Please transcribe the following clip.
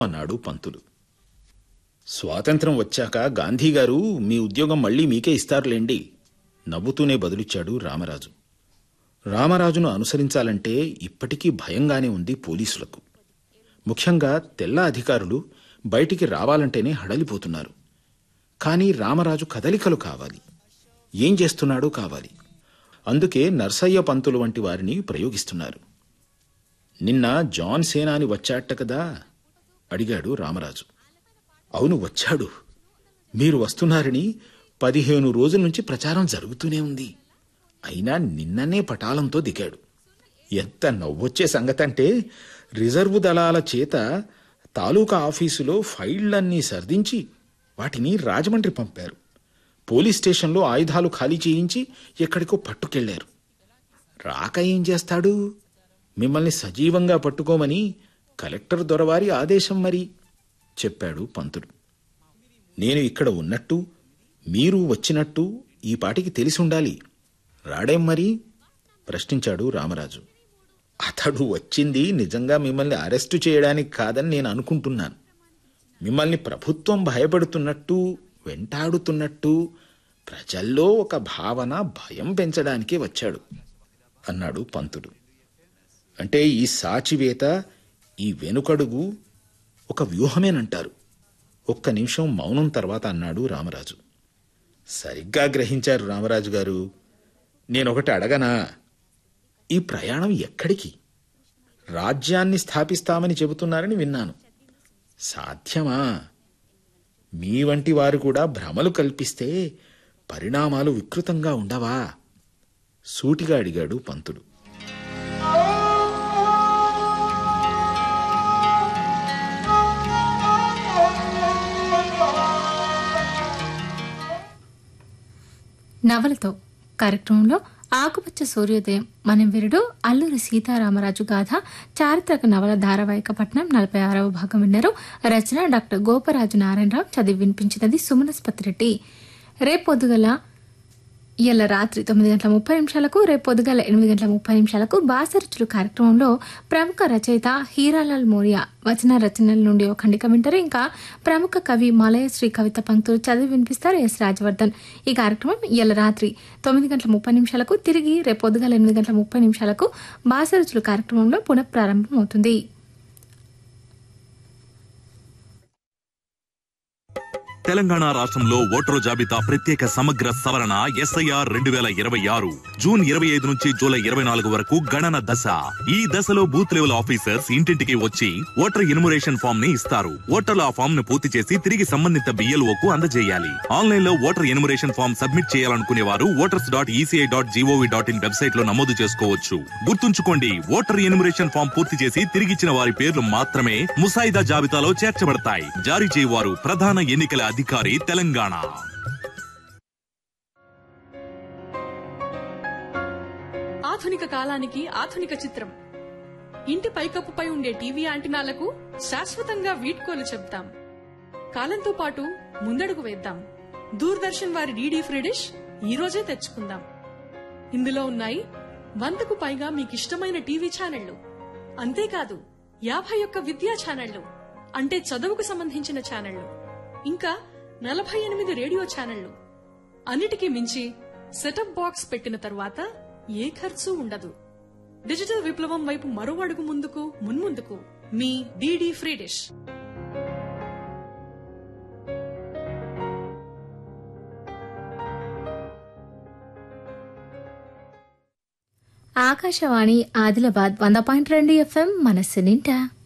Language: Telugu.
అన్నాడు పంతులు స్వాతంత్రం వచ్చాక గాంధీగారు మీ ఉద్యోగం మళ్ళీ మీకే ఇస్తారులేండి నవ్వుతూనే బదులిచ్చాడు రామరాజు రామరాజును అనుసరించాలంటే ఇప్పటికీ భయంగానే ఉంది పోలీసులకు ముఖ్యంగా తెల్ల అధికారులు బయటికి రావాలంటేనే హడలిపోతున్నారు కానీ రామరాజు కదలికలు కావాలి ఏం చేస్తున్నాడో కావాలి అందుకే నర్సయ్య పంతులు వంటి వారిని ప్రయోగిస్తున్నారు నిన్న జాన్ సేనాని వచ్చాట కదా అడిగాడు రామరాజు అవును వచ్చాడు మీరు వస్తున్నారని పదిహేను రోజుల నుంచి ప్రచారం జరుగుతూనే ఉంది అయినా నిన్ననే పటాలంతో దిగాడు ఎంత నవ్వొచ్చే సంగతంటే రిజర్వు దళాల చేత తాలూకా ఆఫీసులో ఫైళ్లన్నీ సర్దించి వాటిని రాజమండ్రి పంపారు పోలీస్ స్టేషన్లో ఆయుధాలు ఖాళీ చేయించి ఎక్కడికో పట్టుకెళ్లారు రాక ఏం చేస్తాడు మిమ్మల్ని సజీవంగా పట్టుకోమని కలెక్టర్ దొరవారి ఆదేశం మరి చెప్పాడు పంతులు నేను ఇక్కడ ఉన్నట్టు మీరు వచ్చినట్టు ఈ పాటికి తెలిసి ఉండాలి రాడేం మరి ప్రశ్నించాడు రామరాజు అతడు వచ్చింది నిజంగా మిమ్మల్ని అరెస్టు చేయడానికి కాదని నేను అనుకుంటున్నాను మిమ్మల్ని ప్రభుత్వం భయపడుతున్నట్టు వెంటాడుతున్నట్టు ప్రజల్లో ఒక భావన భయం పెంచడానికే వచ్చాడు అన్నాడు పంతులు అంటే ఈ సాచివేత ఈ వెనుకడుగు ఒక వ్యూహమేనంటారు ఒక్క నిమిషం మౌనం తర్వాత అన్నాడు రామరాజు సరిగ్గా గ్రహించారు రామరాజు గారు నేనొకటి అడగనా ఈ ప్రయాణం ఎక్కడికి రాజ్యాన్ని స్థాపిస్తామని చెబుతున్నారని విన్నాను సాధ్యమా మీ వంటి వారు కూడా భ్రమలు కల్పిస్తే పరిణామాలు వికృతంగా ఉండవా సూటిగా అడిగాడు పంతులు నవలతో కార్యక్రమంలో ఆకుపచ్చ సూర్యోదయం మనం వీరుడు అల్లూరి సీతారామరాజు గాథ చారిత్రక నవల ధారావాహిక పట్నం నలభై ఆరవ భాగం విన్నారు రచన డాక్టర్ గోపరాజు నారాయణరావు చదివి వినిపించినది సుమనస్పతి రెడ్డి రేపొద్దుగల ఇవాళ రాత్రి తొమ్మిది గంటల ముప్పై నిమిషాలకు రేపు పొద్దుగాల ఎనిమిది గంటల ముప్పై నిమిషాలకు బాసరుచులు కార్యక్రమంలో ప్రముఖ రచయిత హీరాలాల్ మోరియా వచన రచనల నుండి ఒక ఖండిక వింటారు ఇంకా ప్రముఖ కవి మలయశ్రీ కవిత పంక్తులు చదివి వినిపిస్తారు ఎస్ రాజవర్ధన్ ఈ కార్యక్రమం ఇవాళ రాత్రి తొమ్మిది గంటల ముప్పై నిమిషాలకు తిరిగి రేపు పొద్దుగాల ఎనిమిది గంటల ముప్పై నిమిషాలకు బాసరుచులు కార్యక్రమంలో పునఃప్రారంభం అవుతుంది తెలంగాణ రాష్ట్రంలో ఓటరు జాబితా ప్రత్యేక సమగ్ర సవరణ ఎస్ఐఆర్ రెండు వేల ఇరవై ఆరు జూన్ ఇరవై ఐదు నుంచి జూలై ఇరవై నాలుగు వరకు గణన దశ ఈ దశలో బూత్ లెవెల్ ఆఫీసర్స్ ఇంటింటికి వచ్చి ఓటర్ ఇన్మురేషన్ ఫామ్ ని ఇస్తారు ఓటర్లు ఆ ఫామ్ ను పూర్తి చేసి తిరిగి సంబంధిత బిఎల్ఓ కు అందజేయాలి ఆన్లైన్ లో ఓటర్ ఇన్మురేషన్ ఫామ్ సబ్మిట్ చేయాలనుకునే వారు voters dot ECI dot GOV dot in website లో నమోదు చేసుకోవచ్చు గుర్తుంచుకోండి ఓటర్ ఇన్మురేషన్ ఫామ్ పూర్తి చేసి తిరిగిచ్చిన వారి పేర్లు మాత్రమే ముసాయిదా జాబితాలో చేర్చబడతాయి జారీ చేయవారు ప్రధాన ఎన్నికల అధికారి తెలంగాణ ఆధునిక కాలానికి ఆధునిక చిత్రం ఇంటి పైకప్పుపై ఉండే టీవీ యాంటినాలకు శాశ్వతంగా వీడ్కోలు చెప్తాం కాలంతో పాటు ముందడుగు వేద్దాం దూరదర్శన్ వారి డీడీ ఫ్రీ డిష్ ఈ రోజే తెచ్చుకుందాం ఇందులో ఉన్నాయి వందకు పైగా మీకిష్టమైన టీవీ ఛానళ్లు అంతేకాదు యాభై ఒక్క విద్యా ఛానళ్లు అంటే చదువుకు సంబంధించిన ఛానళ్లు ఇంకా నలభై ఎనిమిది రేడియో ఛానళ్లు అన్నిటికీ మించి సెటప్ బాక్స్ పెట్టిన తరువాత ఏ ఖర్చు ఉండదు డిజిటల్ విప్లవం వైపు మరో అడుగు ముందుకు మున్ముందుకు మీ DD free dish Akashvani Adilabad వంద పాయింట్ రెండు ఎఫ్ఎం మనస్సు నింటా